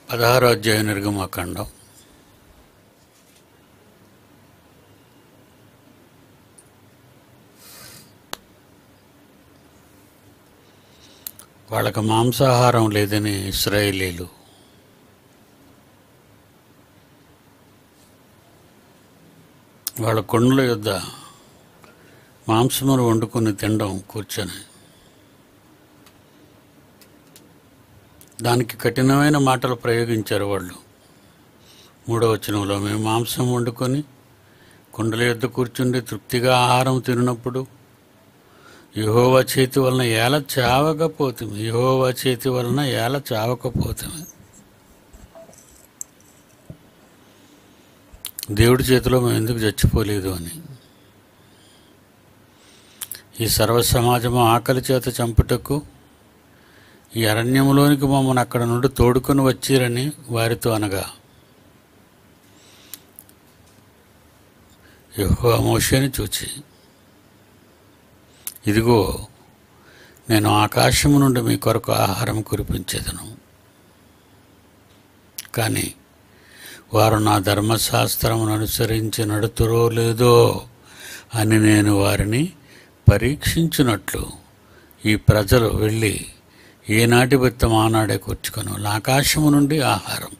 పదహారో అధ్యాయం నిర్గమాకాండం వాళ్ళకి మాంసాహారం లేదని ఇస్రాయేలీలు వాళ్ళ కొండల యొద్ద మాంసమును వండుకొని తినడం కూర్చొని దానికి కఠినమైన మాటలు ప్రయోగించారు వాళ్ళు మూడో వచనంలో మేము మాంసం వండుకొని కుండల యొద్ద కూర్చుండి తృప్తిగా ఆహారం తిన్నప్పుడు యహోవా చేతి వలన ఏల చావకపోతుంది యహోవా చేతి వలన ఏల చావకపోతుంది దేవుడి చేతిలో మేము ఎందుకు చచ్చిపోలేదు అని ఈ సర్వ సమాజము ఆకలి చేత చంపుటకు ఈ అరణ్యములోనికి మమ్మల్ని అక్కడ నుండి తోడుకొని వచ్చిరని వారితో అనగా యెహోవా మోషేని చూచి ఇదిగో నేను ఆకాశము నుండి మీ కొరకు ఆహారం కురిపించేదను కానీ వారు నా ధర్మశాస్త్రమును అనుసరించి నడుతురో లేదో అని నేను వారిని పరీక్షించినట్లు ఈ ప్రజలు వెళ్ళి ఏనాటి విత్తం ఆనాడే కూర్చుకొని ఆకాశము నుండి ఆహారం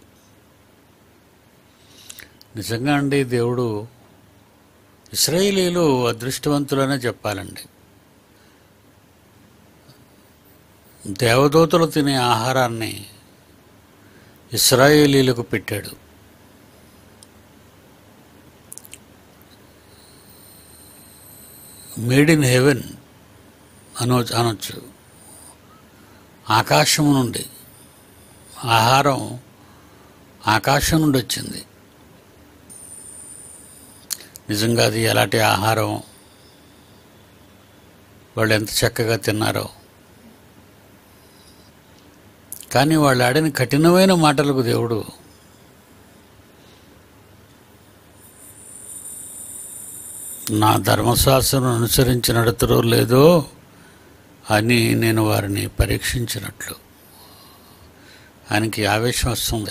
నిజంగా అండి దేవుడు ఇస్రాయేలీలు అదృష్టవంతులనే చెప్పాలండి దేవదూతలు తినే ఆహారాన్ని ఇస్రాయేలీలకు పెట్టాడు మేడ్ ఇన్ హెవెన్ అనో అనొచ్చు ఆకాశం నుండి ఆహారం ఆకాశం నుండి వచ్చింది నిజంగా అది ఎలాంటి ఆహారం వాళ్ళు ఎంత చక్కగా తిన్నారో కానీ వాళ్ళు ఆడిన కఠినమైన మాటలకు దేవుడు నా ధర్మశాస్త్రం అనుసరించి నడుతురో లేదో అని నేను వారిని పరీక్షించినట్లు ఆయనకి ఆవేశం వస్తుంది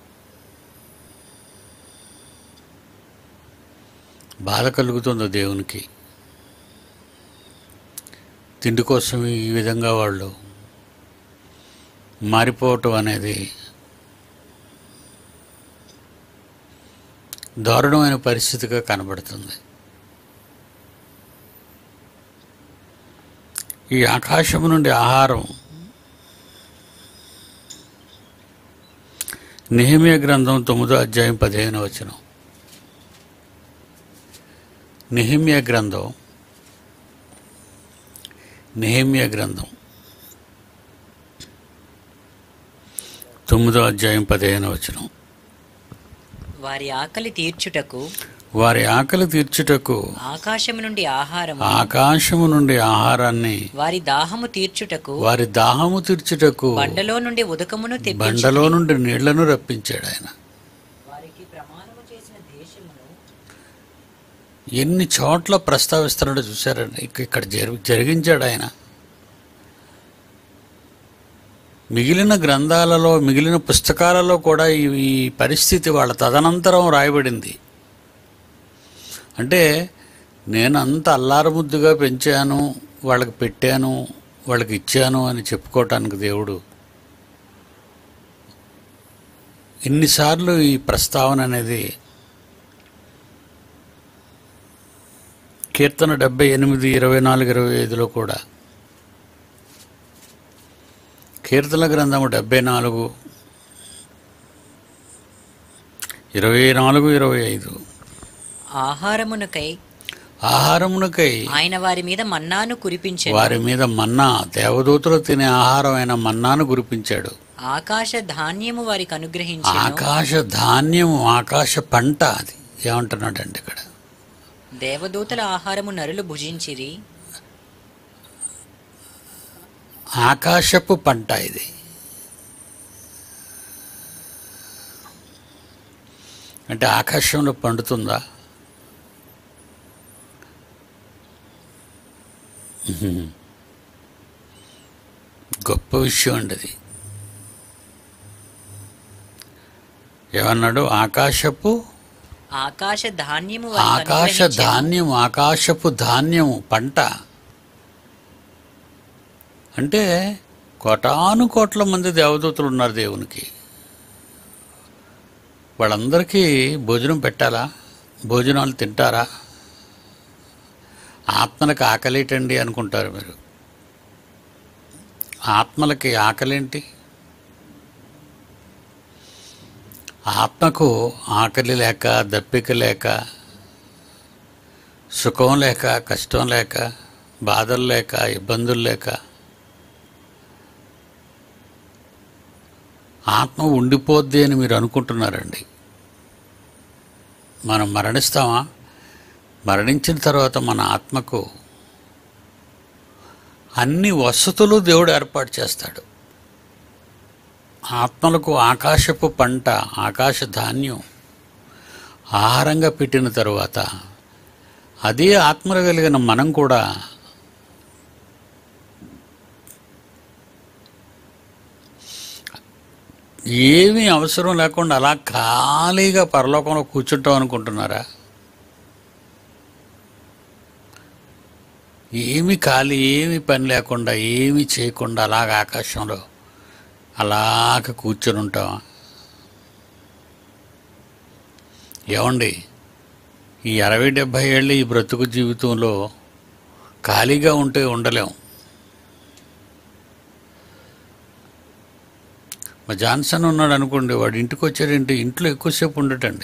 బాధ కలుగుతుంది దేవునికి తిండి కోసం ఈ విధంగా వాళ్ళు మారిపోవటం అనేది దారుణమైన పరిస్థితిగా కనబడుతుంది ఈ ఆకాశం నుండి ఆహారం నిహమియ గ్రంథం తొమ్మిదో అధ్యాయం పదిహేను వచనం నిహిమ్య గ్రంథం నిహిమ్య గ్రంథం తొమ్మిదో అధ్యాయం పదిహేను వచనం వారి ఆకలి తీర్చుటకు వారి ఆకలి తీర్చుటకు ఆకాశము నుండి ఆహారము ఆకాశము నుండి ఆహారాన్ని వారి దాహము తీర్చుటకు వారి దాహము తీర్చుటకు బండలో నుండి ఉదకమును తెప్పించి బండలో నుండి నీళ్లను రప్పించాడు ఆయన వారికి ప్రమాణము చేసిన దేశమును ఎన్ని చోట్ల ప్రస్తావిస్తున్నాడో చూసారండి ఇక- ఇక్కడ జరి జరిగించాడు ఆయన మిగిలిన గ్రంథాలలో మిగిలిన పుస్తకాలలో కూడా ఈ ఈ పరిస్థితి వాళ్ళ తదనంతరం రాయబడింది అంటే నేను అంత అల్లారముద్దుగా పెంచాను వాళ్ళకి పెట్టాను వాళ్ళకి ఇచ్చాను అని చెప్పుకోవటానికి దేవుడు ఇన్నిసార్లు ఈ ప్రస్తావన అనేది కీర్తన డెబ్బై ఎనిమిది ఇరవై నాలుగు ఇరవై ఐదులో కూడా కీర్తన గ్రంథము డెబ్బై నాలుగు ఇరవై నాలుగు ఇరవై ఐదు ఆహారమునకై ఆహారమునకై ఆయన వారి మీద మన్నాను కురిపించెను వారి మీద మన్నా దేవదూతలు తినే ఆహారమైన మన్నాను కురిపించాడు ఆకాశ ధాన్యము వారికి అనుగ్రహించెను ఆకాశ ధాన్యము ఆకాశ పంట అది ఏమంటున్నాడండి ఇక్కడ దేవదూతల ఆహారము నరులు భుజించిరి ఆకాశపు పంట ఇది అంటే ఆకాశంలో పండుతుందా ఉహుం. గొప్ప విషయం అండి అది ఏమన్నాడు ఆకాశపు ఆకాశ ధాన్యము వారికి ఆకాశ అనుగ్రహించెను. ధాన్యం ఆకాశపు ధాన్యం పంట అంటే కోటాను కోట్ల మంది దేవదూతలు ఉన్నారు దేవునికి వాళ్ళందరికీ భోజనం పెట్టాలా భోజనాలు తింటారా ఆత్మలకు ఆకలేటండి అనుకుంటారు మీరు ఆత్మలకి ఆకలేంటి ఆత్మకు ఆకలి లేక దప్పిక లేక సుఖం లేక కష్టం లేక బాధలు లేక ఇబ్బందులు లేక ఆత్మ ఉండిపోద్ది అని మీరు అనుకుంటున్నారండి మనం మరణిస్తామా మరణించిన తర్వాత మన ఆత్మకు అన్ని వసతులు దేవుడు ఏర్పాటు చేస్తాడు ఆత్మలకు ఆకాశపు పంట ఆకాశ ధాన్యం ఆహారంగా పెట్టిన తరువాత అదే ఆత్మలు కలిగిన మనం కూడా ఏమీ అవసరం లేకుండా అలా ఖాళీగా పరలోకంలో కూర్చుంటాం అనుకుంటున్నారా ఏమి ఖాళీ ఏమి పని లేకుండా ఏమీ చేయకుండా అలాగ ఆకాశంలో అలాగ కూర్చొని ఉంటామా ఏమండి ఈ అరవై డెబ్భై ఏళ్ళ ఈ బ్రతుకు జీవితంలో ఖాళీగా ఉంటే ఉండలేం మా జాన్సన్ ఉన్నాడు అనుకోండి వాడు ఇంటికి వచ్చాడంటే ఇంట్లో ఎక్కువసేపు ఉండటండి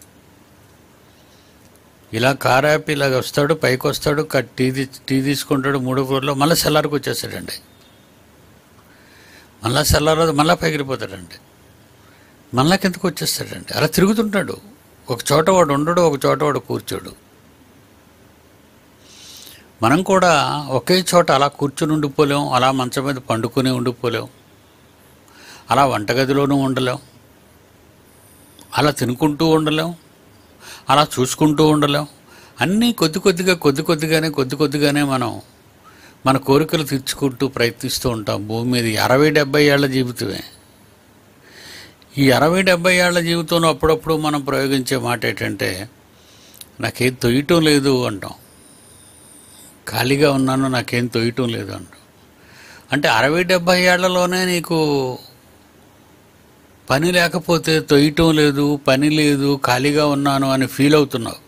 ఇలా కార్ ఆపి ఇలాగ వస్తాడు పైకి వస్తాడు క- టీ తీ- టీ తీసుకుంటాడు మూడో ఫ్లోర్లో మళ్ళీ సెల్లార్కి వచ్చేస్తాడండి మళ్ళా సెల్లారదు మళ్ళా పైకి వెళ్ళిపోతాడండి మళ్ళా కిందకు వచ్చేస్తాడండి అలా తిరుగుతుంటాడు ఒక చోట వాడు ఉండడు ఒక చోట వాడు కూర్చోడు మనం కూడా ఒకే చోట అలా కూర్చుని ఉండిపోలేం అలా మంచం మీద పండుకొని ఉండిపోలేం అలా వంటగదిలోనూ ఉండలేం అలా తినుకుంటూ ఉండలేం అలా చూసుకుంటూ ఉండలేం అన్నీ కొద్ది కొద్దిగా కొద్ది కొద్దిగానే కొద్ది కొద్దిగానే మనం మన కోరికలు తీర్చుకుంటూ ప్రయత్నిస్తూ ఉంటాం భూమి మీద ఈ అరవై డెబ్బై ఏళ్ల జీవితమే ఈ అరవై డెబ్బై ఏళ్ల జీవితంలో అప్పుడప్పుడు మనం ప్రయోగించే మాట ఏంటంటే నాకేం తొయ్యటం లేదు అంటాం ఖాళీగా ఉన్నాను నాకేం తొయ్యటం లేదు అంటాం అంటే అరవై డెబ్బై ఏళ్లలోనే నీకు పని లేకపోతే తొయ్యటం లేదు పని లేదు ఖాళీగా ఉన్నాను అని ఫీల్ అవుతున్నావు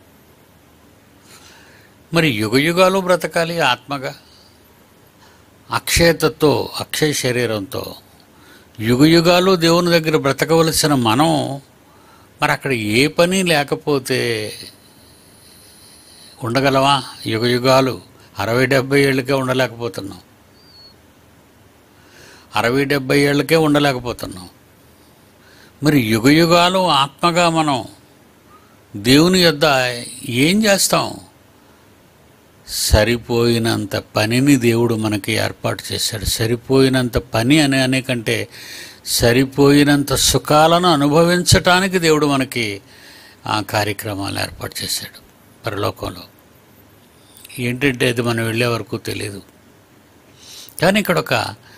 మరి యుగ యుగాలు బ్రతకాలి ఆత్మగా అక్షయతతో అక్షయ శరీరంతో యుగ యుగాలు దేవుని దగ్గర బ్రతకవలసిన మనం మరి అక్కడ ఏ పని లేకపోతే ఉండగలవా యుగ యుగాలు అరవై డెబ్బై ఏళ్ళకే ఉండలేకపోతున్నాం అరవై డెబ్బై ఏళ్ళకే ఉండలేకపోతున్నాం మరి యుగ యుగాలు ఆత్మగా మనం దేవుని యొద్ద ఏం చేస్తాం సరిపోయినంత పనిని దేవుడు మనకి ఏర్పాటు చేశాడు సరిపోయినంత పని అని అనే కంటే సరిపోయినంత సుఖాలను అనుభవించటానికి దేవుడు మనకి ఆ కార్యక్రమాలు ఏర్పాటు చేశాడు పరలోకంలో ఏంటంటే అది మనం వెళ్ళే వరకు తెలియదు కానీ ఇక్కడ ఒక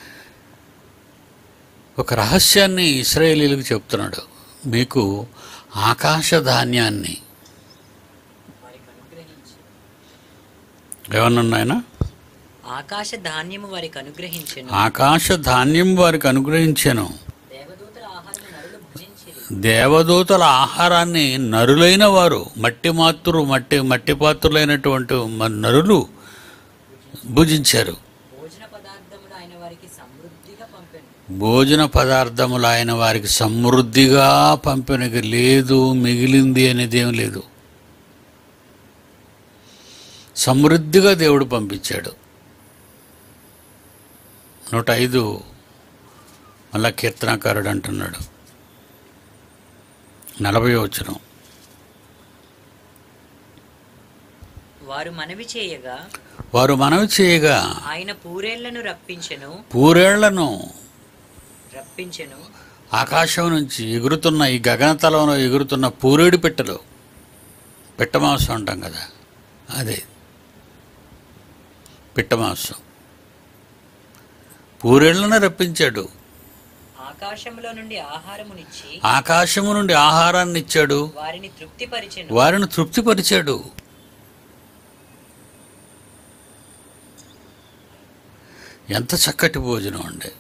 ఒక రహస్యాన్ని ఇస్రాయేలీలకు చెప్తున్నాడు మీకు ఆకాశ ధాన్యాన్ని వారికి అనుగ్రహించి ఏమన్నా ఆయన ఆకాశ ధాన్యము వారికి అనుగ్రహించెను ఆకాశ ధాన్యం వారికి అనుగ్రహించాను దేవదూతల ఆహారము నరులు భుజించిరి దేవదూతల ఆహారాన్ని నరులైన వారు మట్టి మాతృ మట్టి మట్టి పాత్రులైనటువంటి మ- నరులు భుజించారు భోజన పదార్థములు ఆయన వారికి సమృద్ధిగా పంపెను భోజన పదార్థములు ఆయన వారికి సమృద్ధిగా పంపినకి లేదు మిగిలింది అనేది ఏం లేదు సమృద్ధిగా దేవుడు పంపించాడు నూట ఐదు మళ్ళా కీర్తనాకారుడు అంటున్నాడు నలభై వచ్చిన వారు మనవి చేయగా వారు మనవి చేయగా ఆయన పూరేళ్లను రప్పించెను పూరేళ్లను రప్పించెను ఆకాశం నుంచి ఎగురుతున్న ఈ గగనతలంలో ఎగురుతున్న పూరేడు పెట్టెలు పిట్టమాంసం అంటాం కదా అదే పిట్టమాంసం పూరేళ్లను రప్పించాడు ఆకాశములో నుండి ఆహారమునిచ్చి ఆకాశము నుండి ఆహారాన్ని ఇచ్చాడు వారిని తృప్తిపరిచెను వారిని తృప్తిపరిచాడు ఎంత చక్కటి భోజనం అండి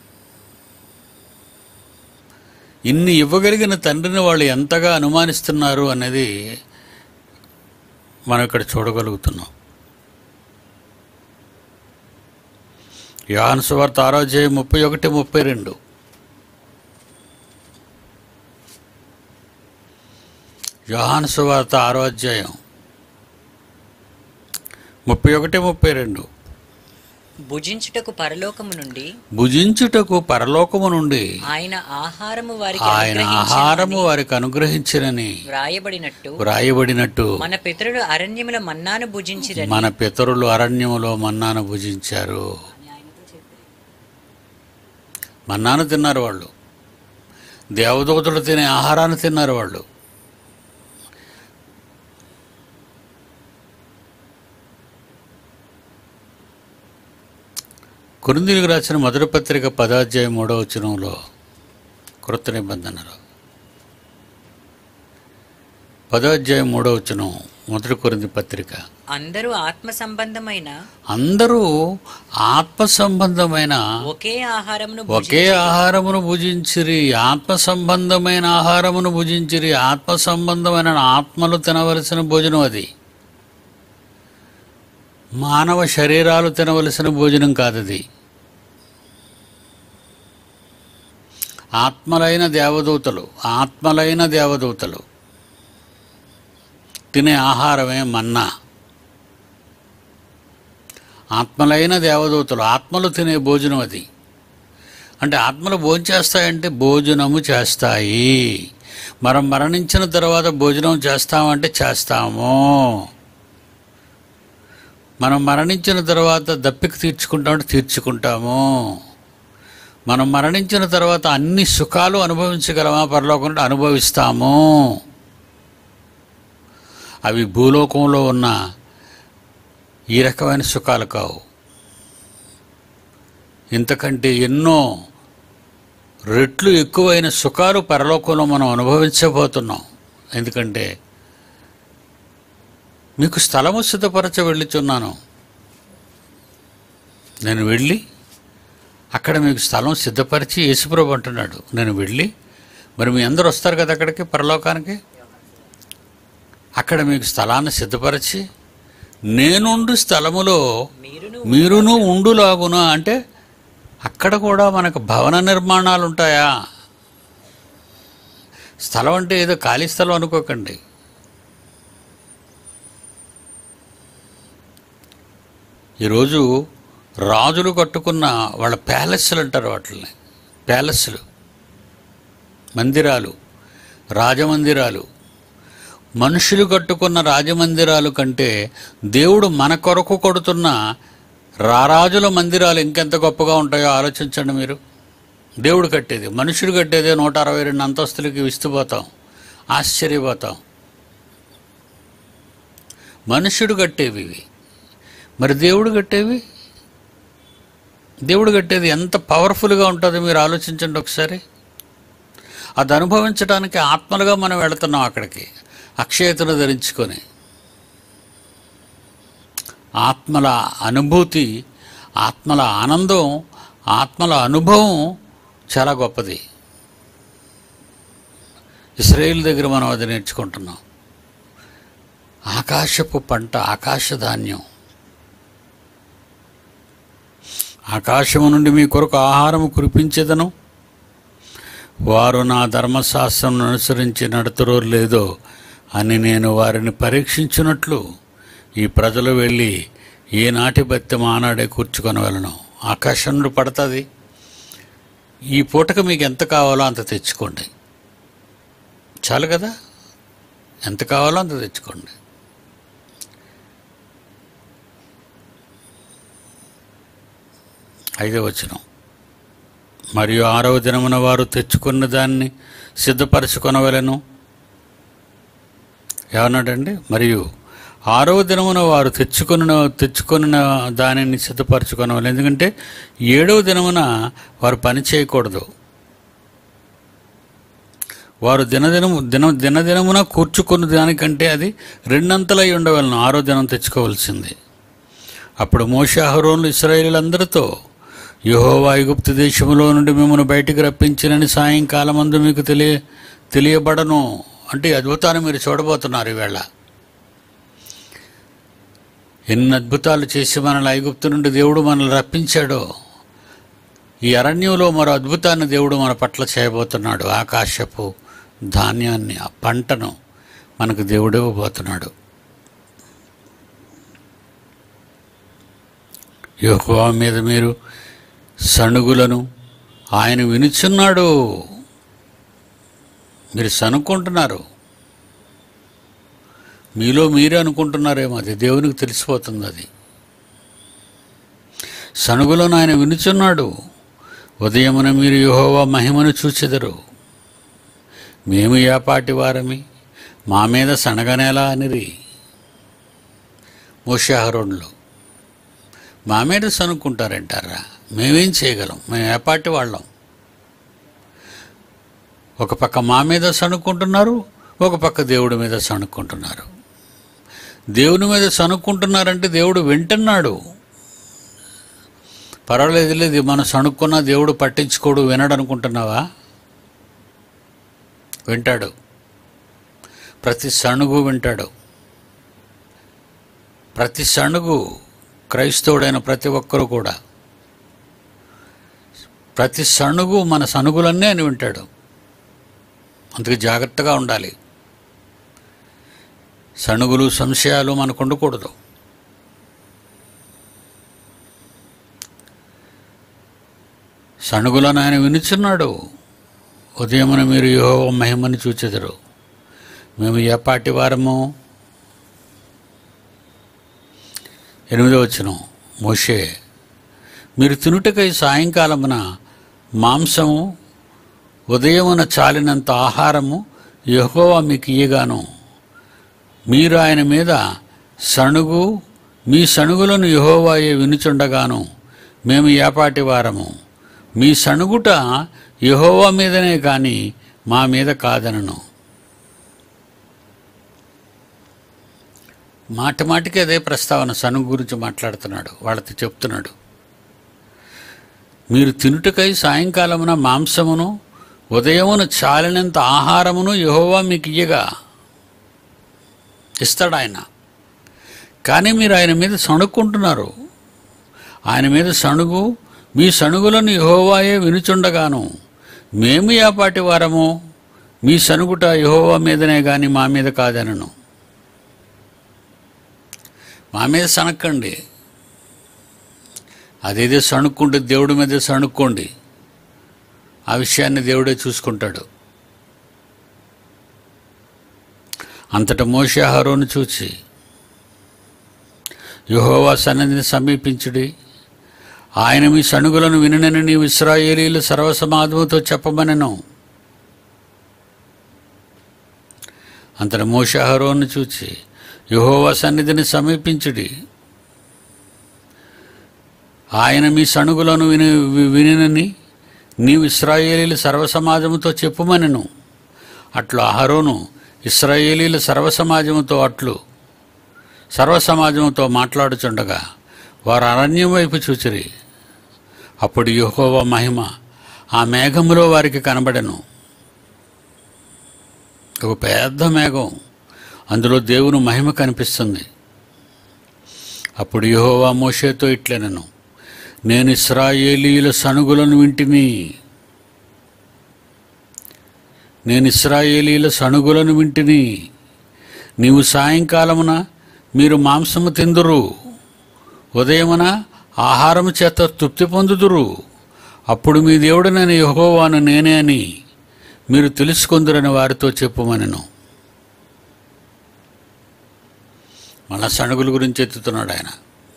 ఇన్ని ఇవ్వగలిగిన తండ్రిని వాళ్ళు ఎంతగా అనుమానిస్తున్నారు అనేది మనం ఇక్కడ చూడగలుగుతున్నాం యోహాను సువార్త ఆరోగ్యం ముప్పై ఒకటి ముప్పై రెండు యోహాను సువార్త ఆరో అధ్యాయం ముప్పై ఒకటి ముప్పై రెండు భుజించుటకు పరలోకము నుండి భుజించుటకు పరలోకము నుండి ఆయన ఆహారము వారికి ఆయన ఆహారము వారికి అనుగ్రహించినని వ్రాయబడినట్టు వ్రాయబడినట్టు మన పితరుడు అరణ్యముల మన్నాను భుజించిరని మన పితరులు అరణ్యములో మన్నాను భుజించారు మన్నాను తిన్నారు వాళ్ళు దేవదూతలు తినే ఆహారాన్ని తిన్నారు వాళ్ళు కురిందులకు రాసిన మొదటి పత్రిక పదాధ్యాయం మూడవ వచనంలో కృత నిబంధనలు పదాధ్యాయం మూడవ వచనం మొదటి కొరింది పత్రిక అందరూ ఆత్మ సంబంధమైన అందరూ ఆత్మ సంబంధమైన ఒకే ఆహారమును ఒకే ఆహారమును భుజించిరి ఆత్మ సంబంధమైన ఆహారమును భుజించిరి ఆత్మ సంబంధమైన ఆత్మలు తినవలసిన భోజనం అది మానవ శరీరాలు తినవలసిన భోజనం కాదది ఆత్మలైన దేవదూతలు ఆత్మలైన దేవదూతలు తినే ఆహారమే మన్నా ఆత్మలైన దేవదూతలు ఆత్మలు తినే భోజనం అది అంటే ఆత్మలు భోజనం చేస్తాయంటే భోజనము చేస్తాయి మనం మరణించిన తర్వాత భోజనం చేస్తామంటే చేస్తాము మనం మరణించిన తర్వాత దప్పిక తీర్చుకుంటామంటే తీర్చుకుంటాము మనం మరణించిన తర్వాత అన్ని సుఖాలు అనుభవించగలమా పరలోకంలో అనుభవిస్తాము అవి భూలోకంలో ఉన్న ఈ రకమైన సుఖాలు కావు ఇంతకంటే ఎన్నో రెట్లు ఎక్కువైన సుఖాలు పరలోకంలో మనం అనుభవించబోతున్నాం ఎందుకంటే మీకు స్థలము సిద్ధపరచ వెళ్ళుచున్నాను నేను వెళ్ళి అక్కడ మీకు స్థలం సిద్ధపరిచి యేసుప్రభు అంటున్నాడు నేను వెళ్ళి మరి మీ అందరూ వస్తారు కదా అక్కడికి పరలోకానికి అక్కడ మీకు స్థలాన్ని సిద్ధపరిచి నేనుండు స్థలములో మీరును మీరును ఉండులాగున అంటే అక్కడ కూడా మనకు భవన నిర్మాణాలు ఉంటాయా స్థలం అంటే ఏదో ఖాళీ స్థలం అనుకోకండి ఈరోజు రాజులు కట్టుకున్న వాళ్ళ ప్యాలెస్లు అంటారు వాటిని ప్యాలెస్లు మందిరాలు రాజమందిరాలు మనుషులు కట్టుకున్న రాజమందిరాలు కంటే దేవుడు మన కొరకు కొడుతున్న రారాజుల మందిరాలు ఇంకెంత గొప్పగా ఉంటాయో ఆలోచించండి మీరు దేవుడు కట్టేది మనుషుడు కట్టేదే నూట అరవై రెండు అంతస్తులకి విస్తుపోతాం ఆశ్చర్యపోతాం మనుష్యుడు కట్టేవి ఇవి మరి దేవుడు కట్టేవి దేవుడు కట్టేది ఎంత పవర్ఫుల్గా ఉంటుందో మీరు ఆలోచించండి ఒకసారి అది అనుభవించడానికి ఆత్మలుగా మనం వెళుతున్నాం అక్కడికి అక్షయతను ధరించుకొని ఆత్మల అనుభూతి ఆత్మల ఆనందం ఆత్మల అనుభవం చాలా గొప్పది ఇస్రాయేల్ దగ్గర మనం అది నేర్చుకుంటున్నాం ఆకాశపు పంట ఆకాశ ధాన్యం ఆకాశము నుండి మీ కొరకు ఆహారము కురిపించేదను వారు నా ధర్మశాస్త్రం అనుసరించి నడుతురో లేదో అని నేను వారిని పరీక్షించినట్లు ఈ ప్రజలు వెళ్ళి ఏనాటి బత్తె మానాడే కూర్చుకొనవలను ఆకాశం నుండి పడుతుంది ఈ పూటకు మీకు ఎంత కావాలో అంత తెచ్చుకోండి చాలు కదా ఎంత కావాలో అంత తెచ్చుకోండి ఐదవ వచనం మరియు ఆరవ దినమున వారు తెచ్చుకున్న దాన్ని సిద్ధపరచుకొనవలెను ఏమన్నాడండి మరియు ఆరవ దినమున వారు తెచ్చుకొన తెచ్చుకొనిన దానిని సిద్ధపరచుకొనవాలి ఎందుకంటే ఏడవ దినమున వారు పని చేయకూడదు వారు దినదినము దిన దినదినమున కూర్చుకున్న దానికంటే అది రెండంతలై ఉండవలను ఆరో దినం తెచ్చుకోవాల్సింది అప్పుడు మోషాహరోన్లు ఇస్రాయేలీలందరితో యెహోవా ఐగుప్తు దేశములో నుండి మిమ్మల్ని బయటికి రప్పించినని సాయంకాలం అందు మీకు తెలియ తెలియబడను అంటే ఈ అద్భుతాన్ని మీరు చూడబోతున్నారు ఈవేళ ఎన్ని అద్భుతాలు చేసి మనల్ని ఐగుప్తు నుండి దేవుడు మనల్ని రప్పించాడో ఈ అరణ్యంలో మరో అద్భుతాన్ని దేవుడు మన పట్ల చేయబోతున్నాడు ఆకాశపు ధాన్యాన్ని ఆ పంటను మనకు దేవుడు ఇవ్వబోతున్నాడు యెహోవా మీద మీరు సణుగులను ఆయన వినుచున్నాడు మీరు సనుక్కుంటున్నారు మీలో మీరే అనుకుంటున్నారేమో అది దేవునికి తెలిసిపోతుంది అది సనుగులను ఆయన వినుచున్నాడు ఉదయమున మీరు యెహోవా మహిమను చూచెదరు మేము యాపాటి వారమి మా మీద సనగనేలా అనిరి మోషాహరోన్లు మా మీద సనుక్కుంటారంటారా మేమేం చేయగలం మేము ఏపాటి వాళ్ళం ఒక పక్క మా మీద సనుక్కుంటున్నారు ఒక పక్క దేవుడి మీద సనుక్కుంటున్నారు దేవుని మీద సనుక్కుంటున్నారంటే దేవుడు వింటున్నాడు పర్వాలేదు లేదు మనం సణుక్కున్న దేవుడు పట్టించుకోడు వినడు అనుకుంటున్నావా వింటాడు ప్రతి సణుగు వింటాడు ప్రతి సణుగు క్రైస్తవుడైన ప్రతి ఒక్కరూ కూడా ప్రతి సణుగు మన సణుగులన్నీ అని వింటాడు అందుకే జాగ్రత్తగా ఉండాలి సణుగులు సంశయాలు మనకు ఉండకూడదు సణుగులను ఆయన వినుచున్నాడు ఉదయమున మీరు యో మహిమని చూచెదరు మేము ఎపాటి వారము ఎనిమిదో వచ్చిన మోషే మీరు తినుటకై సాయంకాలమున మాంసము ఉదయమున చాలినంత ఆహారము యెహోవా మీకు ఇయ్యగాను మీరు ఆయన మీద సణుగు మీ సణుగులను యెహోవాయే వినుచుండగాను మేము ఏపాటి వారము మీ సణుగుట యెహోవా మీదనే కాని మా మీద కాదనను మాట మాటికి అదే ప్రస్తావన సనుగు గురించి మాట్లాడుతున్నాడు వాళ్ళతో చెప్తున్నాడు మీరు తినుటకై సాయంకాలమున మాంసమును ఉదయమున చాలినంత ఆహారమును యెహోవా మీకు ఇయ్యగా ఇస్తాడు ఆయన కానీ మీరు ఆయన మీద సణుక్కుంటున్నారు ఆయన మీద సణుగు మీ సణుగులను యెహోవాయే వినుచుండగాను మేము యాపాటి వారము మీ సణుగుట యెహోవా మీదనే గాని మా మీద కాదనను మా మీద సణక్కండి అదేదో సణుక్కుంటే దేవుడి మీద సణుక్కోండి ఆ విషయాన్ని దేవుడే చూసుకుంటాడు అంతట మోషే అహరోను చూచి యెహోవా సన్నిధిని సమీపించుడి ఆయన మీ సణుగులను విననని నీవు ఇస్రాయేలీలు సర్వసమాధముతో చెప్పమనను అంతట మోషే అహరోను చూచి యెహోవా సన్నిధిని సమీపించుడి ఆయన మీ సణుగులను విని వి- వినినని నీవు ఇస్రాయేలీల సర్వసమాజముతో చెప్పుమనెను అట్లు అహరోను ఇస్రాయేలీల సర్వసమాజముతో అట్లు సర్వసమాజముతో మాట్లాడుచుండగా వారు అరణ్యం వైపు చూచిరి అప్పుడు యెహోవా మహిమ ఆ మేఘములో వారికి కనబడెను ఒక పెద్ద మేఘం అందులో దేవుని మహిమ కనిపిస్తుంది అప్పుడు యెహోవా మోషేతో ఇట్లనెను నేను ఇస్రాయేలీల సణుగులను వింటిని నేను ఇస్రాయేలీల సణుగులను వింటిని నీవు సాయంకాలమున మీరు మాంసము తిందురు ఉదయమున ఆహారము చేత తృప్తి పొందుదురు అప్పుడు మీ దేవుడనైన యెహోవాను నేనే అని మీరు తెలుసుకుందురని వారితో చెప్పుమనెను మన సణుగుల గురించి ఎత్తుతున్నాడు ఆయన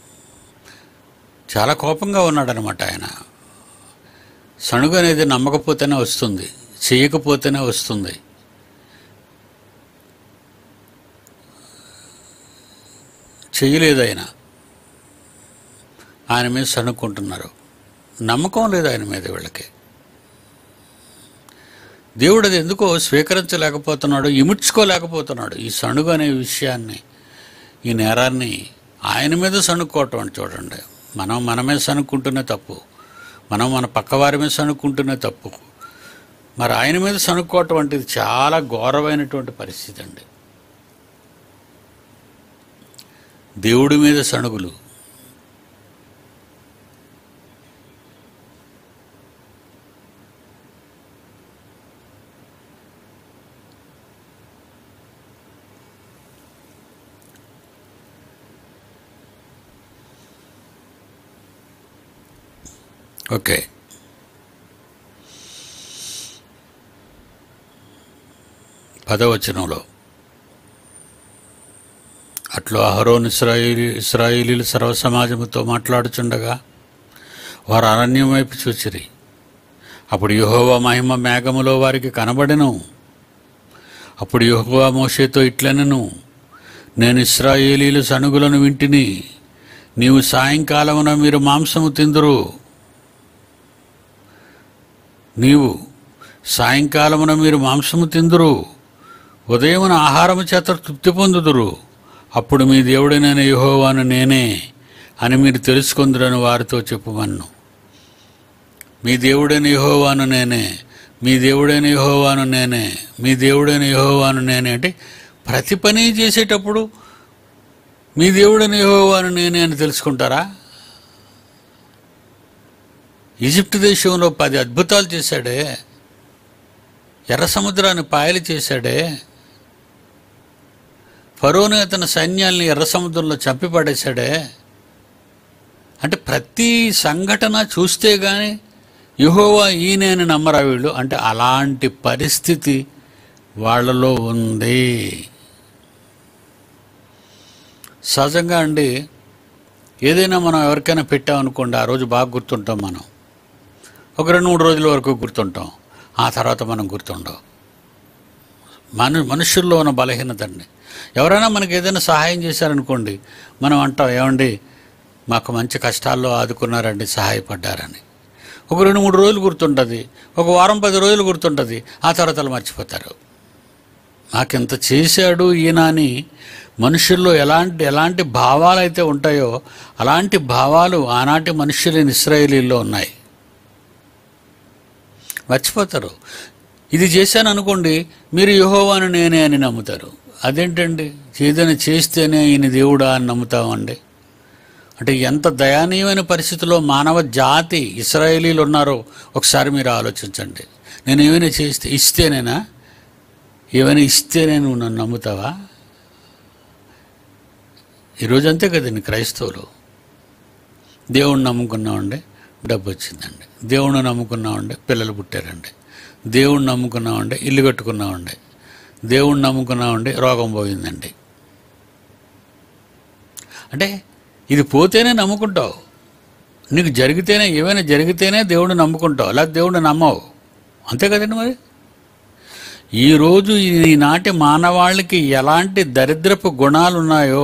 చాలా కోపంగా ఉన్నాడనమాట ఆయన సణుగు అనేది నమ్మకపోతేనే వస్తుంది చేయకపోతేనే వస్తుంది చేయలేదు ఆయన ఆయన మీద సణుక్కుంటున్నారు నమ్మకం లేదు ఆయన మీద వీళ్ళకి దేవుడు అది ఎందుకో స్వీకరించలేకపోతున్నాడు ఇముడ్చుకోలేకపోతున్నాడు ఈ సణుగు అనే విషయాన్ని ఈ నేరాన్ని ఆయన మీద సణుక్కోవటం అని చూడండి మనం మన మీద సణుక్కుంటూనే తప్పు మనం మన పక్కవారి మీద సణుక్కుంటూనే తప్పు మరి ఆయన మీద సణుక్కోవటం వంటిది చాలా ఘోరమైనటువంటి పరిస్థితి అండి దేవుడి మీద సణుగులు ఓకే పదవచనంలో అట్లు అహరోన్ ఇస్రాయిలీ ఇస్రాయిలీలు సర్వసమాజముతో మాట్లాడుచుండగా వారు అరణ్యం వైపు చూచిరి అప్పుడు యెహోవా మహిమ మేఘములో వారికి కనబడెను అప్పుడు యెహోవా మోషేతో ఇట్లనెను నేను ఇస్రాయేలీలు సణుగులను వింటిని నీవు సాయంకాలమున మీరు మాంసము తిందురు నీవు సాయంకాలమున మీరు మాంసము తిందురు ఉదయమున ఆహారము చేత తృప్తి పొందుదురు అప్పుడు మీ దేవుడైన యెహోవాను నేనే అని మీరు తెలుసుకుందురని వారితో చెప్పుమన్ను మీ దేవుడైన యెహోవాను నేనే మీ దేవుడైన యెహోవాను నేనే మీ దేవుడైన యెహోవాను నేనే అంటే ప్రతి పని చేసేటప్పుడు మీ దేవుడైన యెహోవాను నేనే అని తెలుసుకుంటారా ఈజిప్ట్ దేశంలో పది అద్భుతాలు చేశాడే ఎర్ర సముద్రాన్ని పాయలు చేశాడే ఫరోని అతని సైన్యాల్ని ఎర్ర సముద్రంలో చంపి పడేశాడే అంటే ప్రతి సంఘటన చూస్తే గాని యహోవా ఈయనే అని నమ్మరా వీళ్ళు అంటే అలాంటి పరిస్థితి వాళ్ళలో ఉంది సహజంగా అండి ఏదైనా మనం ఎవరికైనా పెట్టామనుకోండి ఆ రోజు బాగా గుర్తుంటాం మనం ఒక రెండు మూడు రోజుల వరకు గుర్తుంటాం ఆ తర్వాత మనం గుర్తుండం మను మనుషుల్లో ఉన్న బలహీనత అండి ఎవరైనా మనకి ఏదైనా సహాయం చేశారనుకోండి మనం అంటాం ఏమండి మాకు మంచి కష్టాల్లో ఆదుకున్నారండి సహాయపడ్డారని ఒక రెండు మూడు రోజులు గుర్తుంటుంది ఒక వారం పది రోజులు గుర్తుంటుంది ఆ తర్వాత వాళ్ళు మర్చిపోతారు నాకింత చేశాడు ఈయన అని మనుషుల్లో ఎలాంటి ఎలాంటి భావాలు అయితే ఉంటాయో అలాంటి భావాలు ఆనాటి మనుషులైన ఇస్రాయేలీల్లో ఉన్నాయి మర్చిపోతారు ఇది చేశాను అనుకోండి మీరు యహోవాను నేనే అని నమ్ముతారు అదేంటండి ఏదైనా చేస్తేనే ఈయన దేవుడా అని నమ్ముతామండి అంటే ఎంత దయనీయమైన పరిస్థితిలో మానవ జాతి ఇస్రాయేలీలు ఉన్నారో ఒకసారి మీరు ఆలోచించండి నేను ఏమైనా చేస్తే ఇస్తేనేనా ఏమైనా ఇస్తేనే నువ్వు నన్ను నమ్ముతావా ఈరోజు అంతే కదండి క్రైస్తవులు దేవుణ్ణి నమ్ముకున్నామండి డబ్బు వచ్చిందండి దేవుణ్ణి నమ్ముకున్నామండి పిల్లలు పుట్టారండి దేవుణ్ణి నమ్ముకున్నామండి ఇల్లు కట్టుకున్నామండి దేవుణ్ణి నమ్ముకున్నామండి రోగం పోయిందండి అంటే ఇది పోతేనే నమ్ముకుంటావు నీకు జరిగితేనే ఏమైనా జరిగితేనే దేవుడిని నమ్ముకుంటావు అలా దేవుడిని నమ్మవు అంతే కదండి మరి ఈరోజు ఈనాటి మానవాళికి ఎలాంటి దరిద్రపు గుణాలు ఉన్నాయో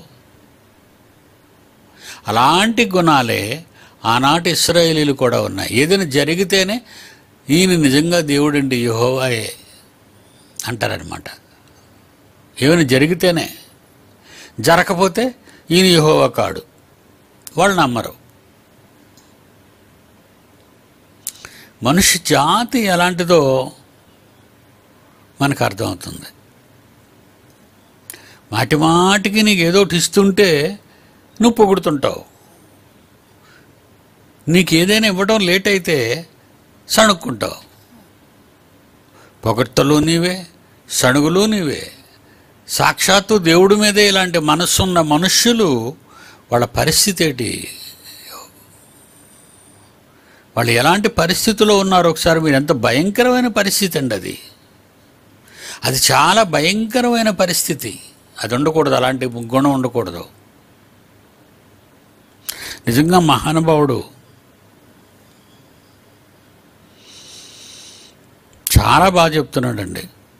అలాంటి గుణాలే ఆనాటి ఇస్రాయేలీలు కూడా ఉన్నాయి ఏదైనా జరిగితేనే ఈయన నిజంగా దేవుడండి యహోవాయే అంటారనమాట ఏమైనా జరిగితేనే జరగకపోతే ఈయన యహోవా కాడు వాళ్ళు నమ్మరు మనిషి జాతి ఎలాంటిదో మనకు అర్థమవుతుంది మాటి మాటికి నీకు ఏదో ఒకటి ఇస్తుంటే నువ్వు పొగుడుతుంటావు నీకు ఏదైనా ఇవ్వడం లేట్ అయితే సణుక్కుంటావు పొగడ్తలు నీవే సణుగులు నీవే సాక్షాత్తు దేవుడి మీదే ఇలాంటి మనస్సున్న మనుష్యులు వాళ్ళ పరిస్థితి ఏంటి వాళ్ళు ఎలాంటి పరిస్థితిలో ఉన్నారో ఒకసారి మీరు ఎంత భయంకరమైన పరిస్థితి అండి అది అది చాలా భయంకరమైన పరిస్థితి అది ఉండకూడదు అలాంటి గుణం ఉండకూడదు నిజంగా మహానుభావుడు చాలా బాగా చెప్తున్నాడండి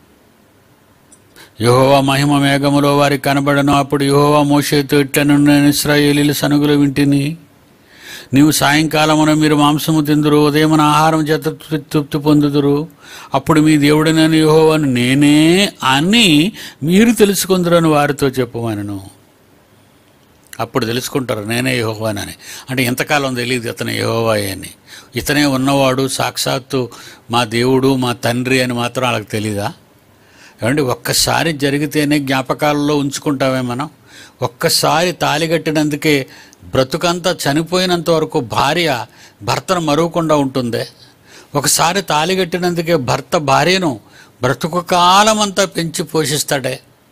యహోవా మహిమ మేఘములో వారికి కనబడను అప్పుడు యహోవా మోషేతో ఇట్లను నేను ఇస్రాయేలీలు సనుగులు వింటిని నీవు సాయంకాలమున మీరు మాంసము తిందురు ఉదయమున ఆహారం చేత తృ- తృప్తి పొందుదురు అప్పుడు మీ దేవుడినని యెహోవాను నేనే అని మీరు తెలుసుకుందరని వారితో చెప్పమనను అప్పుడు తెలుసుకుంటారు నేనే యెహోవానని అంటే ఎంతకాలం తెలియదు ఇతను యెహోవాయే అని ఇతనే ఉన్నవాడు సాక్షాత్తు మా దేవుడు మా తండ్రి అని మాత్రం వాళ్ళకి తెలీదా ఏమండి ఒక్కసారి జరిగితేనే జ్ఞాపకాలలో ఉంచుకుంటామే మనం ఒక్కసారి తాలిగట్టినందుకే బ్రతుకంతా చనిపోయినంత వరకు భార్య భర్తను మరువకుండా ఉంటుందే ఒకసారి తాలిగట్టినందుకే భర్త భార్యను బ్రతుకు కాలమంతా పెంచి పోషిస్తాడే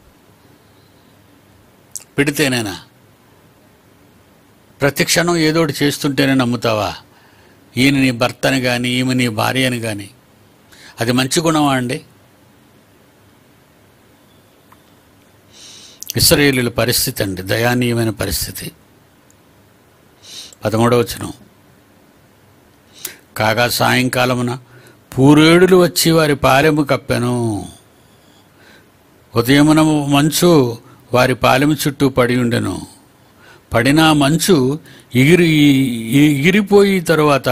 పెడితేనేనా ప్రతి క్షణం ఏదో ఒకటి చేస్తుంటేనే నమ్ముతావా ఈయన నీ భర్తని కానీ ఈమె నీ భార్య అని కానీ అది మంచి గుణమా అండి ఇస్రాయేలీల పరిస్థితి అండి దయానీయమైన పరిస్థితి పదమూడవ వచనం కాగా సాయంకాలమున పూరేడులు వచ్చి వారి పాలెము కప్పెను ఉదయమున మంచు వారి పాలెము చుట్టూ పడి ఉండెను పడిన ఆ మంచు ఎగిరి ఎగిరిపోయి తరువాత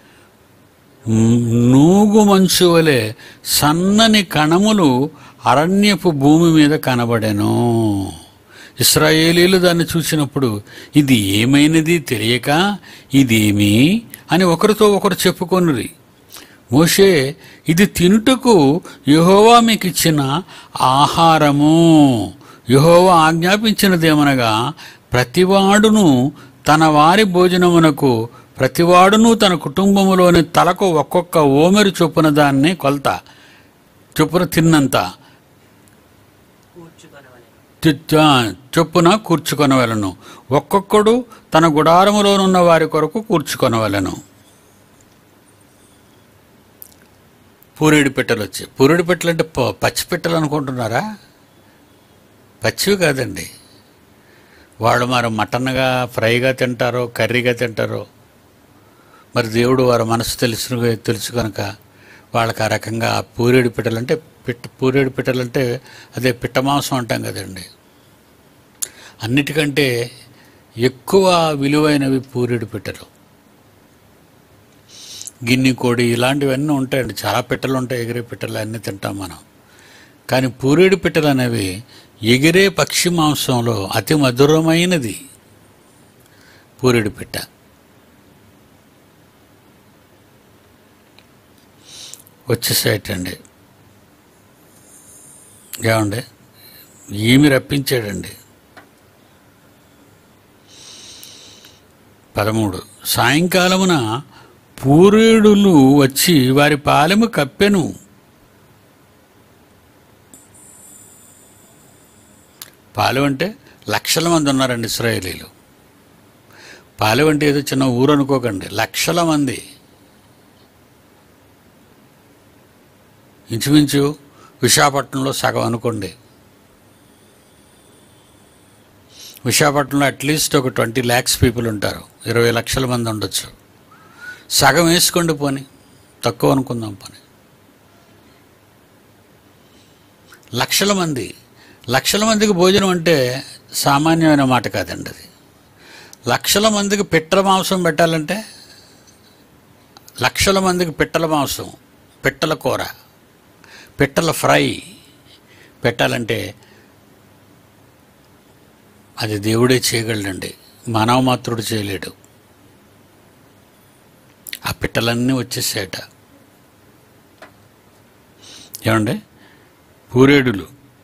నూగు మంచు వలె సన్నని కణములు అరణ్యపు భూమి మీద కనబడెను ఇస్రాయేలీలు దాన్ని చూసినప్పుడు ఇది ఏమైనది తెలియక ఇదేమి అని ఒకరితో ఒకరు చెప్పుకొనురి మోషే ఇది తినుటకు యెహోవా మీకు ఇచ్చిన ఆహారము యెహోవా ఆజ్ఞాపించినదేమనగా ప్రతివాడును తన వారి భోజనమునకు ప్రతివాడును తన కుటుంబములోని తలకు ఒక్కొక్క ఓమెరు చొప్పున దాన్ని కొలత చొప్పున తిన్నంత కూర్చుకొనవలెను తి- చొప్పున కూర్చుకొనవలను ఒక్కొక్కడు తన గుడారములోనున్న వారి కొరకు కూర్చుకొనవలను పూరేడు పెట్టెలు వచ్చి పూరేడు పెట్టెలు అంటే ప- పచ్చి పెట్టెలు అనుకుంటున్నారా పచ్చివి కాదండి వాళ్ళు మరి మటన్గా ఫ్రైగా తింటారో కర్రీగా తింటారో మరి దేవుడు వారి మనసు తెలుసు తెలుసు కనుక వాళ్ళకి ఆ రకంగా పూరేడు పిట్టలు అంటే పిట్ట పూరేడు పిట్టలు అంటే అదే పిట్ట మాంసం అంటాం కదండి అన్నిటికంటే ఎక్కువ విలువైనవి పూరేడు పిట్టలు గిన్నె కోడి ఇలాంటివన్నీ ఉంటాయండి చాలా పిట్టలు ఉంటాయి ఎగిరే పిట్టలు అన్నీ తింటాం మనం కానీ పూరేడు పిట్టలు అనేవి ఎగిరే పక్షి మాంసంలో అతి మధురమైనది పూరేడు పిట్ట వచ్చేసేటండి ఏమండి ఈమె రప్పించాడండి పదమూడు సాయంకాలమున పూరేడులు వచ్చి వారి పాలెము కప్పెను పాలెం అంటే లక్షల మంది ఉన్నారండి ఇస్రాయేలీలు పాలెం అంటే ఏదో చిన్న ఊరు అనుకోకండి లక్షల మంది ఇంచుమించు విశాఖపట్నంలో సగం అనుకోండి విశాఖపట్నంలో అట్లీస్ట్ ఒక ట్వంటీ ల్యాక్స్ పీపుల్ ఉంటారు ఇరవై లక్షల మంది ఉండొచ్చు సగం వేసుకోండి పోని తక్కువ అనుకుందాం పోని లక్షల మంది లక్షల మందికి భోజనం అంటే సామాన్యమైన మాట కాదండి అది లక్షల మందికి పిట్టల మాంసం పెట్టాలంటే లక్షల మందికి పిట్టల మాంసం పిట్టల కూర పిట్టల ఫ్రై పెట్టాలంటే అది దేవుడే చేయగలడండి మానవ మాత్రుడు చేయలేడు ఆ పిట్టలన్నీ వచ్చేసాయట ఏమండి పూరేడులు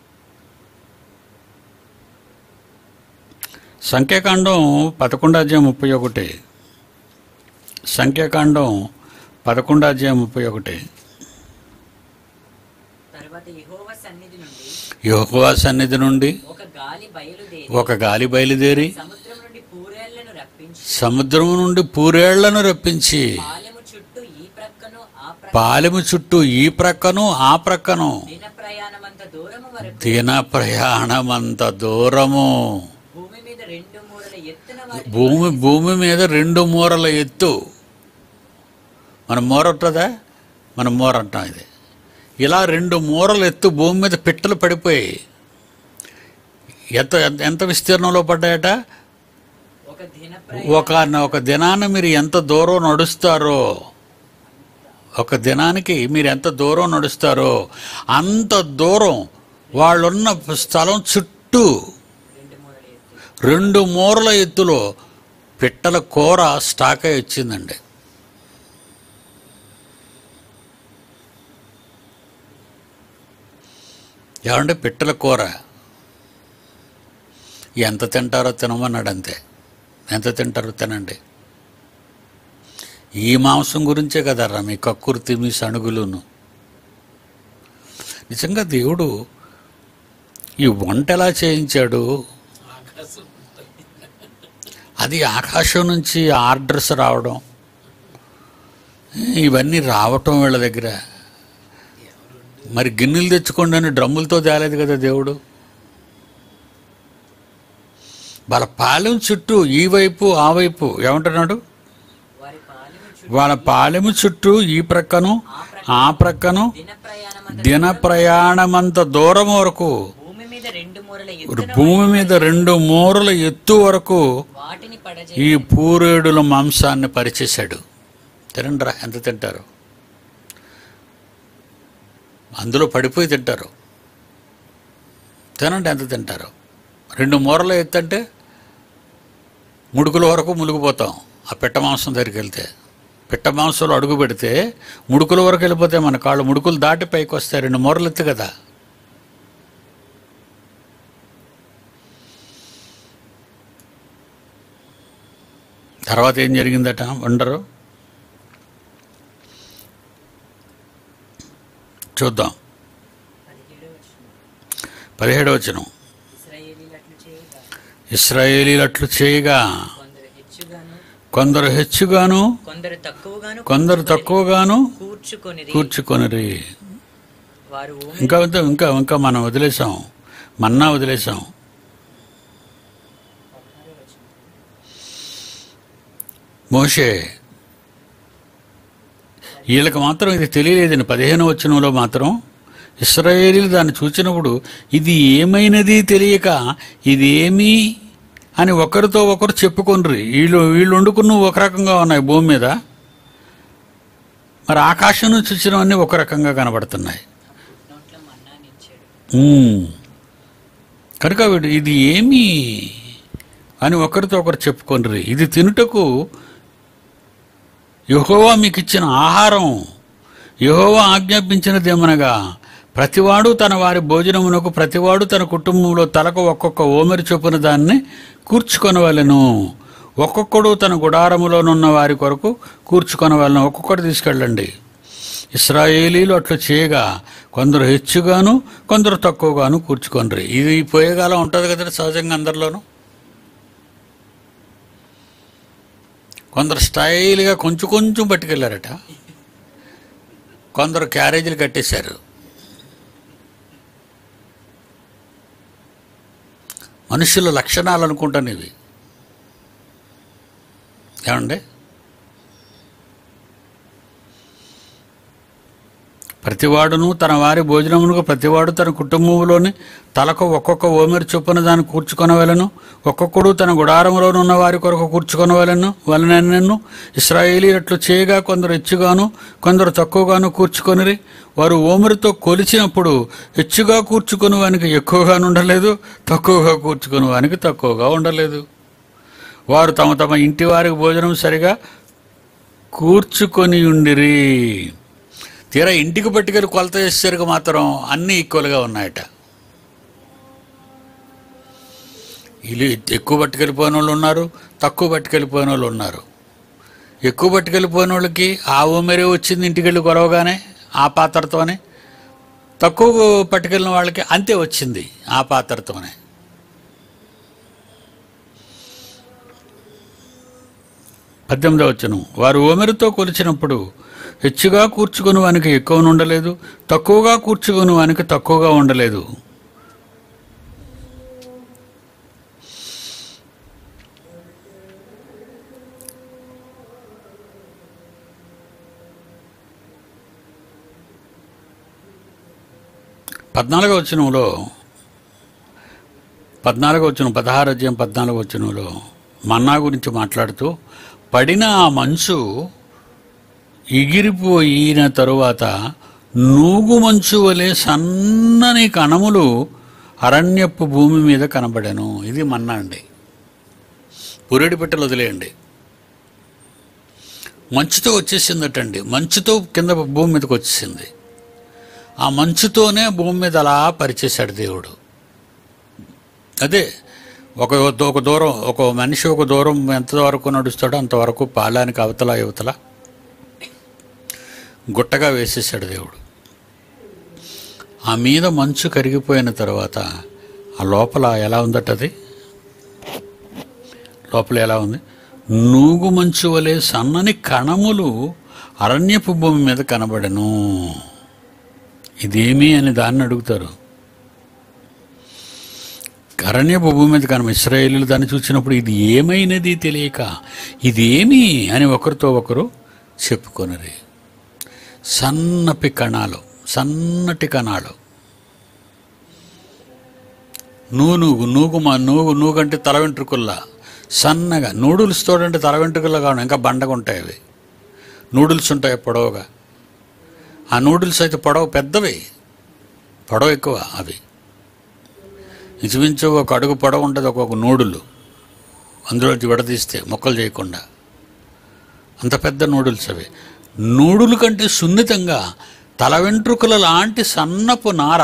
సంఖ్యాకాండం పదకొండు అధ్యాయం ముప్పై ఒకటి సంఖ్యాకాండం పదకొండు అధ్యాయం ముప్పై ఒకటి తర్వాత యెహోవా సన్నిధి నుండి యెహోవా సన్నిధి నుండి ఒక గాలి బయలుదేరి ఒక గాలి బయలుదేరి సముద్రం నుండి పూరేళ్లను రప్పించి సముద్రం నుండి పూరేళ్లను రప్పించి పాలెము చుట్టూ ఈ ప్రక్కను ఆ ప్రక్క పాలెము చుట్టూ ఈ ప్రక్కను ఆ ప్రక్కను దిన ప్రయాణమంత దూరము వరకు దిన ప్రయాణమంత దూరము భూమి మీద రెండు మూరల ఎత్తున వారి భూమి భూమి మీద రెండు మూరల ఎత్తు మన మూర ఉంటుందా మన మూర అంటాం ఇది ఇలా రెండు మూరల ఎత్తు భూమి మీద పిట్టలు పడిపోయాయి ఎంత ఎంత- ఎంత విస్తీర్ణంలో పడ్డాయట ఒక దిన ఒక ఒక దినాన మీరు ఎంత దూరం నడుస్తారో ఒక దినానికి మీరు ఎంత దూరం నడుస్తారో అంత దూరం వాళ్ళున్న స్థలం చుట్టూ రెండు మూరల ఎత్తు రెండు మూరల ఎత్తులో పిట్టల కూర స్టాక్ అయి వచ్చిందండి ఏమంటే పిట్టల కూర ఎంత తింటారో తినమన్నాడు అంతే ఎంత తింటారో తినండి ఈ మాంసం గురించే కదరా మీ కక్కుర్తి మీ సణుగులును నిజంగా దేవుడు ఈ వంట ఎలా చేయించాడు అది ఆకాశం నుంచి ఆర్డర్స్ రావడం ఇవన్నీ రావటం వీళ్ళ దగ్గర మరి గిన్నెలు తెచ్చుకోండి అని డ్రమ్ములతో తేలేదు కదా దేవుడు వాళ్ళ పాలెం చుట్టూ ఈ వైపు ఆ వైపు ఏమంటున్నాడు వారి పాలెము చుట్టూ వాళ్ళ పాలెము చుట్టూ ఈ ప్రక్కను ఆ ప్రక్కను దిన ప్రయాణం దిన ప్రయాణమంత దూరం వరకు భూమి మీద రెండు మూరల ఎత్తున భూమి మీద రెండు మూరల ఎత్తు వరకు వాటిని పడజే ఈ పూరేడుల మాంసాన్ని పరిచేశాడు తినండిరా ఎంత తింటారు అందులో పడిపోయి తింటారు తినండి ఎంత తింటారు రెండు మూరల ఎత్తు అంటే ముడుకుల వరకు మునిగిపోతాం ఆ పిట్ట మాంసం దగ్గరికి వెళ్తే పిట్ట మాంసంలో అడుగు పెడితే ముడుకుల వరకు వెళ్ళిపోతే మన కాళ్ళు ముడుకులు దాటి పైకి వస్తాయి రెండు మూరలు ఎత్తు కదా తర్వాత ఏం జరిగిందట ఉండరు చూద్దాం పదిహేడు వచ్చిన పదిహేడు వచనం ఇస్రాయేలీలు అట్లు చేయగా ఇస్రాయేలీలు అట్లు చేయగా కొందరు హెచ్చుగాను కొందరు హెచ్చుగాను కొందరు తక్కువగాను కొందరు తక్కువగాను కూర్చుకొని కూర్చుకొనిరి వారు ఊమి ఇంకా ఇంకా ఇంకా ఇంకా మనం వదిలేసాం మన్నా వదిలేసాం మోషే వీళ్ళకి మాత్రం ఇది తెలియలేదండి పదిహేను వచనంలో మాత్రం ఇస్రాయేలీలు దాన్ని చూచినప్పుడు ఇది ఏమైనది తెలియక ఇది ఏమి అని ఒకరితో ఒకరు చెప్పుకొనరు వీళ్ళు వీళ్ళు వండుకున్న ఒక రకంగా ఉన్నాయి భూమి మీద మరి ఆకాశం నుంచి వచ్చినవన్నీ ఒక రకంగా కనబడుతున్నాయి నోట్ల మన్నానిచ్చాడు ఉమ్. కనుక వీడు ఇది ఏమి అని ఒకరితో ఒకరు చెప్పుకొనరు ఇది తినుటకు యహోవా మీకు ఇచ్చిన ఆహారం యహోవా ఆజ్ఞాపించినదేమనగా ప్రతివాడు తన వారి భోజనమునకు ప్రతివాడు తన కుటుంబంలో తలకు ఒక్కొక్క ఓమెరి చొప్పున దాన్ని కూర్చుకొనవలెను ఒక్కొక్కడు తన గుడారములోనున్న వారి కొరకు కూర్చుకొనవలెను ఒక్కొక్కటి తీసుకెళ్ళండి ఇస్రాయేలీలు అట్లు చేయగా కొందరు హెచ్చుగాను కొందరు తక్కువగాను కూర్చుకొనరు ఇది పోయేగాలం ఉంటుంది కదా సహజంగా అందరిలోనూ కొందరు స్టైల్గా కొంచెం కొంచెం పట్టుకెళ్ళారట కొందరు క్యారేజీలు కట్టేశారు మనుషుల లక్షణాలు అనుకుంటాను ఇవి ఏమండి ప్రతివాడును తన వారి భోజనమునకు ప్రతివాడు తన కుటుంబంలోని తలకు ఒక్కొక్క ఓమెరు చొప్పున దాన్ని కూర్చుకొనవలను ఒక్కొక్కడు తన గుడారములోనున్న ఉన్న వారి కొరకు కూర్చుకొనవలను వలనను ఇస్రాయేలీలట్లు చేయగా కొందరు హెచ్చుగాను కొందరు తక్కువగాను కూర్చుకొనిరి వారు ఓమెరుతో కొలిచినప్పుడు హెచ్చుగా కూర్చుకుని వానికి ఎక్కువగా ఉండలేదు తక్కువగా కూర్చుకుని వానికి తక్కువగా ఉండలేదు వారు తమ తమ ఇంటి వారికి భోజనం సరిగా కూర్చుకొని ఉండిరి తీరా ఇంటికి పట్టుకెళ్ళి కొలత చేసేసరికి మాత్రం అన్నీ ఈక్వల్గా ఉన్నాయట వీళ్ళు ఎక్కువ పట్టుకెళ్ళిపోయిన వాళ్ళు ఉన్నారు తక్కువ పట్టుకెళ్ళిపోయిన వాళ్ళు ఉన్నారు ఎక్కువ పట్టుకెళ్ళిపోయిన వాళ్ళకి ఆ ఊమెరే వచ్చింది ఇంటికి వెళ్ళి కొలవగానే ఆ పాత్రతోనే తక్కువ పట్టుకెళ్ళిన వాళ్ళకి అంతే వచ్చింది ఆ పాత్రతోనే పద్దెనిమిదవ వచ్చను వారు ఓమెరుతో కొలిచినప్పుడు హెచ్చుగా కూర్చుకుని వానికి ఎక్కువ ఉండలేదు తక్కువగా కూర్చుకుని వానికి తక్కువగా ఉండలేదు పద్నాలుగో వచనంలో పద్నాలుగో వచనం పదహారు అధ్యాయం పద్నాలుగో వచనంలో మన్నా గురించి మాట్లాడుతూ పడిన ఆ మంచు ఎగిరిపోయిన తరువాత నూగు మంచు వలె సన్నని కణములు అరణ్యపు భూమి మీద కనబడెను ఇది మన్నా అండి పురేడి పెట్టెలు వదిలేయండి మంచుతో వచ్చేసిందటండి మంచుతో కింద భూమి మీదకి వచ్చేసింది ఆ మంచుతోనే భూమి మీద అలా పరిచేశాడు దేవుడు అదే ఒక ఒక దూరం ఒక మనిషి ఒక దూరం ఎంత వరకు నడుస్తాడో అంతవరకు పాలానికి అవతల యువతల గుట్టగా వేసేసాడు దేవుడు ఆ మీద మంచు కరిగిపోయిన తర్వాత ఆ లోపల ఎలా ఉందట అది లోపల ఎలా ఉంది నూగు మంచు వలె సన్నని కణములు అరణ్యపు భూమి మీద కనబడను ఇదేమి అని దాన్ని అడుగుతారు అరణ్యపు భూమి మీద కనబ ఇస్రాయేలీలు దాన్ని చూసినప్పుడు ఇది ఏమైనది తెలియక ఇదేమి అని ఒకరితో ఒకరు చెప్పుకొనరి సన్నపి కణాలు సన్నటి కణాలు నూనూగు నూగు మా నూగు నూగంటే తల వెంట్రుకల్లా సన్నగా నూడిల్స్ తోడంటే తల వెంట్రుకల్లా కావడం ఇంకా బండగా ఉంటాయి అవి నూడిల్స్ ఉంటాయి పొడవుగా ఆ నూడిల్స్ అయితే పొడవు పెద్దవి పొడవు ఎక్కువ అవి ఇంచుమించు ఒక అడుగు పొడవు ఉంటుంది ఒక్కొక్క నూడులు అందులోంచి విడదీస్తే మొక్కలు చేయకుండా అంత పెద్ద నూడిల్స్ అవి నూడులు కంటే సున్నితంగా తల వెంట్రుకల లాంటి సన్నపు నార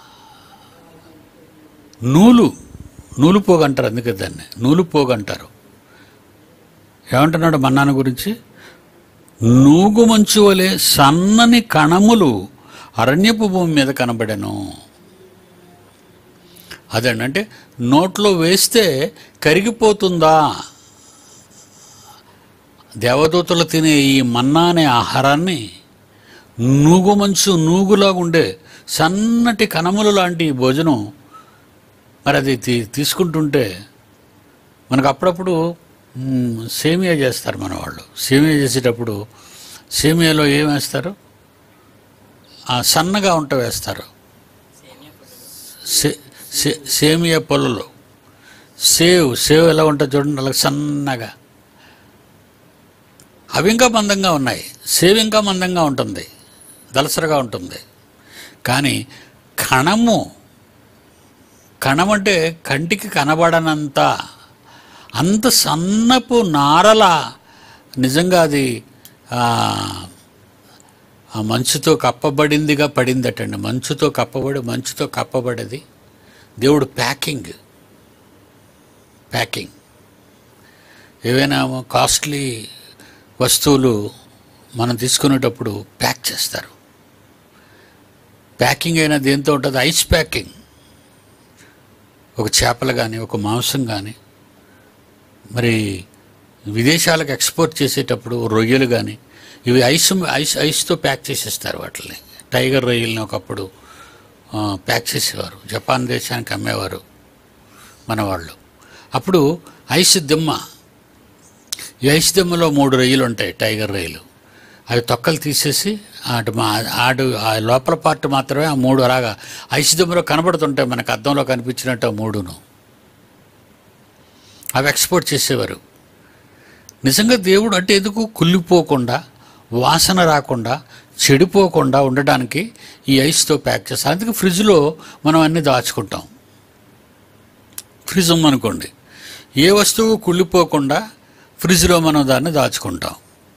నూలు నూలు పోగు అంటారు అందుకే దాన్ని నూలు పోగు అంటారు ఏమంటున్నాడు మన్నాను గురించి నూగు మంచు వలె సన్నని కణములు అరణ్యపు భూమి మీద కనబడెను అదండి అంటే నోట్లో వేస్తే కరిగిపోతుందా దేవదూతలు తినే ఈ మన్నా అనే ఆహారాన్ని నూగు మంచు నూగులాగా ఉండే సన్నటి కణములు లాంటి ఈ భోజనం మరి అది తీ తీసుకుంటుంటే మనకు అప్పుడప్పుడు మ్, సేమియా చేస్తారు మన వాళ్ళు సేమియా చేసేటప్పుడు సేమియాలో ఏం వేస్తారు ఆ సన్నగా ఉంట వేస్తారు సే- సే- సేమియా పొలలో సేవ్ సేవ్ ఎలా ఉంటుంది చూడండి అలా సన్నగా అవి ఇంకా మందంగా ఉన్నాయి సేవ్ ఇంకా మందంగా ఉంటుంది దలసరగా ఉంటుంది కానీ కణము కణం అంటే కంటికి కనబడనంత అంత సన్నపు నారల నిజంగా అది ఆ, ఆ మంచుతో కప్పబడిందిగా పడిందటండి మంచుతో కప్పబడి మంచుతో కప్పబడేది దేవుడు ప్యాకింగ్ ప్యాకింగ్ ఏవైనా కాస్ట్లీ వస్తువులు మనం తీసుకునేటప్పుడు ప్యాక్ చేస్తారు ప్యాకింగ్ అయినా దేంతో ఉంటుంది ఐస్ ప్యాకింగ్ ఒక చేపలు కానీ ఒక మాంసం కానీ మరి విదేశాలకు ఎక్స్పోర్ట్ చేసేటప్పుడు రొయ్యలు కానీ ఇవి ఐస్ ఐస్ ఐస్తో ప్యాక్ చేసేస్తారు వాటిని టైగర్ రొయ్యల్ని ఒకప్పుడు ఆ, ప్యాక్ చేసేవారు జపాన్ దేశానికి అమ్మేవారు మన వాళ్ళు అప్పుడు ఐస్ దిమ్మ ఈ ఐస్ దిమ్మలో మూడు రొయ్యలు ఉంటాయి టైగర్ రొయ్యలు అవి తొక్కలు తీసేసి అటు మా ఆడు ఆ లోపల పార్ట్ మాత్రమే ఆ మూడు అలాగా ఐస్ దిమ్మలో కనబడుతుంటాయి మనకు అద్దంలో కనిపించినట్టు ఆ మూడును అవి ఎక్స్పోర్ట్ చేసేవారు నిజంగా దేవుడు అంటే ఎందుకు కుళ్ళిపోకుండా వాసన రాకుండా చెడిపోకుండా ఉండడానికి ఈ ఐస్తో ప్యాక్ చేస్తారు అందుకే ఫ్రిడ్జ్లో మనం అన్నీ దాచుకుంటాం ఫ్రిడ్జ్ ఉందనుకోండి ఏ వస్తువు కుళ్ళిపోకుండా ఫ్రిడ్జ్లో మనం దాన్ని దాచుకుంటాం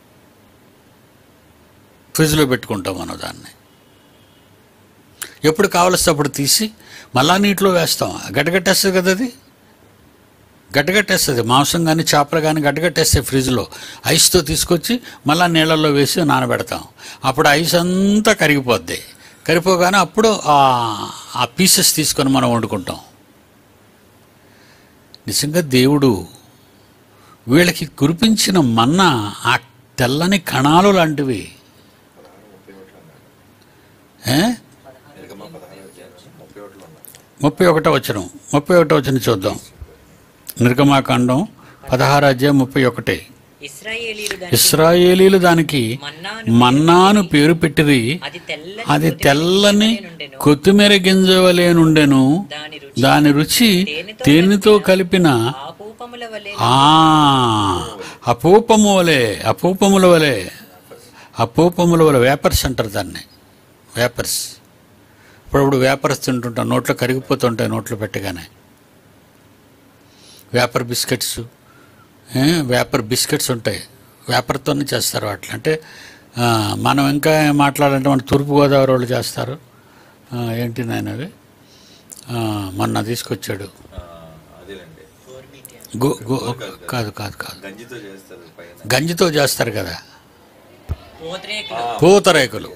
ఫ్రిడ్జ్లో పెట్టుకుంటాం మనం దాన్ని ఎప్పుడు కావలిస్తే అప్పుడు తీసి మళ్ళా నీటిలో వేస్తాం గడ్డగట్టేస్తుంది కదా అది గడ్డగట్టేస్తుంది మాంసం కానీ చేపలు కానీ గడ్డగట్టేస్తాయి ఫ్రిడ్జ్లో ఐస్తో తీసుకొచ్చి మళ్ళీ నీళ్ళల్లో వేసి నానబెడతాం అప్పుడు ఐస్ అంతా కరిగిపోద్ది కరిగిపోగానే అప్పుడు ఆ- ఆ పీసెస్ తీసుకొని మనం వండుకుంటాం నిజంగా దేవుడు వీళ్ళకి కురిపించిన మన్న ఆ తెల్లని కణాలు లాంటివి ఏ? ముప్పై ఒకటో వచనం ముప్పై ఒకటో వచనం చూద్దాం నిర్గమాకాండం పదహారు అధ్యాయం ముప్పై ఒకటి ఇస్రాయేలీలు దానికి ఇస్రాయేలీలు దానికి మన్నాను మన్నాను పేరు పెట్టిరి అది తెల్లని అది కొద్దిగా తెల్లని నుండెను. కొత్తిమీర గింజ వలె నుండెను దాని రుచి దాని రుచి తేనెతో కలిపిన ఆపు అపూపముల వలె ఆ, అపూపము వలె అపూపముల వలె అపూపముల వలె వేపర్స్ అంటారు దాన్ని వేపర్స్ ఇప్పుడప్పుడు వేపర్స్ తింటుంటాం నోట్లో కరిగిపోతుంటాయి నోట్లో పెట్టగానే వేపర్ బిస్కెట్స్ ఏ, వేపర్ బిస్కెట్స్ ఉంటాయి వేపర్తోనే చేస్తారు వాటిని అంటే ఆ, మనం ఇంకా ఏం మాట్లాడాలంటే మన తూర్పుగోదావరి వాళ్ళు చేస్తారు ఆ, ఏంటి నాయన అవి ఆ, మొన్న తీసుకొచ్చాడు ఆ, అదేలేండి గో గో కాదు కాదు కాదు గంజితో చేస్తారు పైన గంజితో చేస్తారు కదా పూతరేకులు పూతరేకులు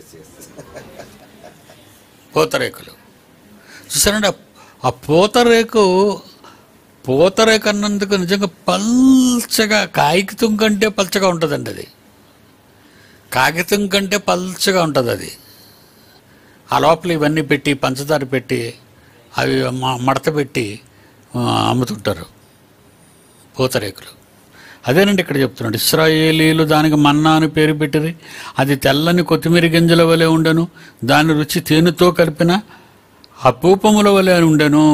పూతరేకులు చూసారండి ఆ- ఆ పూతరేకు పూతరేకు అన్నందుకు నిజంగా పల్చగా కాగితం కంటే పల్చగా ఉంటుందండి అది కాగితం కంటే పల్చగా ఉంటుంది అది ఆ లోపల ఇవన్నీ పెట్టి పంచదార పెట్టి అవి మ- మడత పెట్టి ఆ, అమ్ముతుంటారు పూతరేకులు అదేనండి ఇక్కడ చెప్తున్నాడు ఇస్రాయేలీలు దానికి మన్నా అని పేరు పెట్టిరి అది తెల్లని కొత్తిమీర గింజల వలె ఉండెను దాని రుచి తేనెతో కలిపిన అపూపముల వలె ఉండెను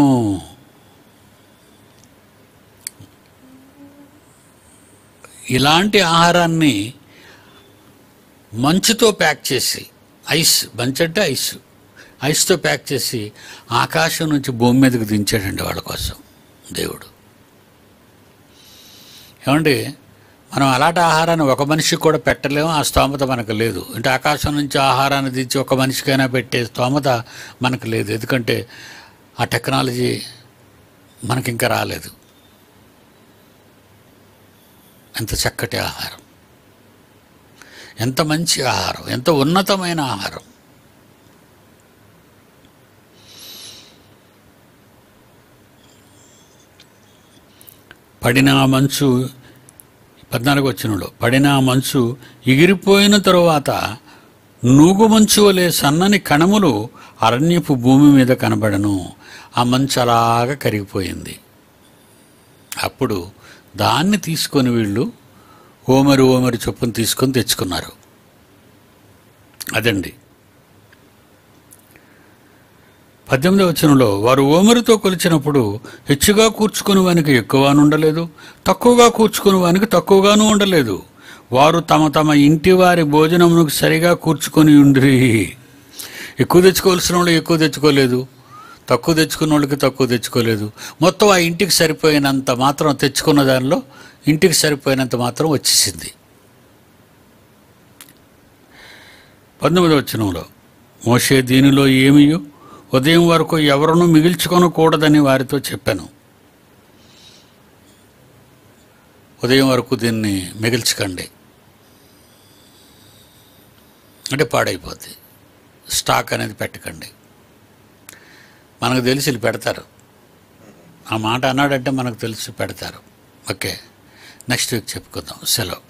ఇలాంటి ఆహారాన్ని మంచుతో ప్యాక్ చేసి ఐస్ మంచు అంటే ఐస్ ఐస్తో ప్యాక్ చేసి ఆకాశం నుంచి భూమి మీదకి దించాడండి వాళ్ళ కోసం దేవుడు ఏమండి మనం అలాంటి ఆహారాన్ని ఒక మనిషికి కూడా పెట్టలేము ఆ స్తోమత మనకు లేదు అంటే ఆకాశం నుంచి ఆహారాన్ని దించి ఒక మనిషికైనా పెట్టే స్తోమత మనకు లేదు ఎందుకంటే ఆ టెక్నాలజీ మనకి ఇంకా రాలేదు ఎంత చక్కటి ఆహారం ఎంత మంచి ఆహారం ఎంత ఉన్నతమైన ఆహారం పడిన ఆ మంచు పద్నాలుగు వచ్చినలో పడిన ఆ మంచు ఎగిరిపోయిన తరువాత నూగు మంచు వలె సన్నని కణములు అరణ్యపు భూమి మీద కనబడను ఆ మంచు అలాగా కరిగిపోయింది అప్పుడు దాన్ని తీసుకొని వీళ్ళు ఓమరి ఓమరి చొప్పున తీసుకొని తెచ్చుకున్నారు అదండి పద్దెనిమిదవ వచనంలో వారు ఓమరితో కొలిచినప్పుడు హెచ్చుగా కూర్చుకుని వానికి ఎక్కువగాను ఉండలేదు తక్కువగా కూర్చుకుని వానికి తక్కువగాను ఉండలేదు వారు తమ తమ ఇంటి వారి భోజనమునకు సరిగా కూర్చుకొని ఉండ్రి ఎక్కువ తెచ్చుకోవాల్సిన వాళ్ళు ఎక్కువ తెచ్చుకోలేదు తక్కువ తెచ్చుకున్న వాళ్ళకి తక్కువ తెచ్చుకోలేదు మొత్తం ఆ ఇంటికి సరిపోయినంత మాత్రం తెచ్చుకున్న దానిలో ఇంటికి సరిపోయినంత మాత్రం వచ్చేసింది పంతొమ్మిదవ వచనంలో మోషే దీనిలో ఏమియు ఉదయం వరకు ఎవరునూ మిగిల్చుకొనకూడదని వారితో చెప్పాను ఉదయం వరకు దీన్ని మిగిల్చకండి అంటే పాడైపోద్ది స్టాక్ అనేది పెట్టకండి మనకు తెలిసి వీళ్ళు పెడతారు ఆ మాట అన్నాడంటే మనకు తెలిసి పెడతారు ఓకే నెక్స్ట్ వీక్ చెప్పుకుందాం సెలవు